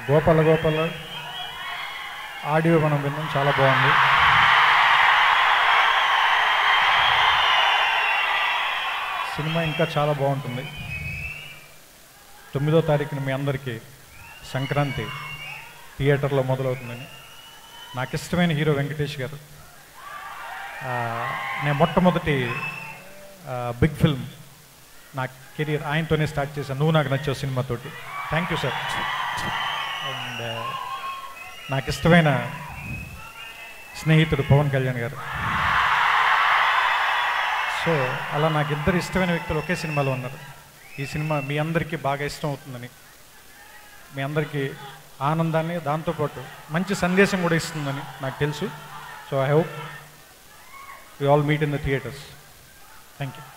Gopala Gopala audio మనం విన్నాం చాలా బాగుంది సినిమా ఇంకా చాలా బాగుంటుంది తొమ్మిదో తారీఖున మీ అందరికీ సంక్రాంతి థియేటర్లో మొదలవుతుందని నాకు ఇష్టమైన హీరో వెంకటేష్ గారు ఆ, నేను మొట్టమొదటి ఆ, బిగ్ ఫిల్మ్ నా కెరీర్ ఆయనతోనే స్టార్ట్ చేశాను నువ్వు నాకు నచ్చావు సినిమాతోటి థ్యాంక్ యూ సార్ అండ్ నాకు ఇష్టమైన స్నేహితుడు పవన్ కళ్యాణ్ గారు సో అలా నాకు ఇద్దరు ఇష్టమైన వ్యక్తులు ఒకే సినిమాలో ఉన్నారు ఈ సినిమా మీ అందరికీ బాగా ఇష్టం అవుతుందని మీ అందరికీ ఆనందాన్ని దాంతోపాటు మంచి సందేశం కూడా ఇస్తుందని నాకు తెలుసు so I hope we all meet in the theatres thank you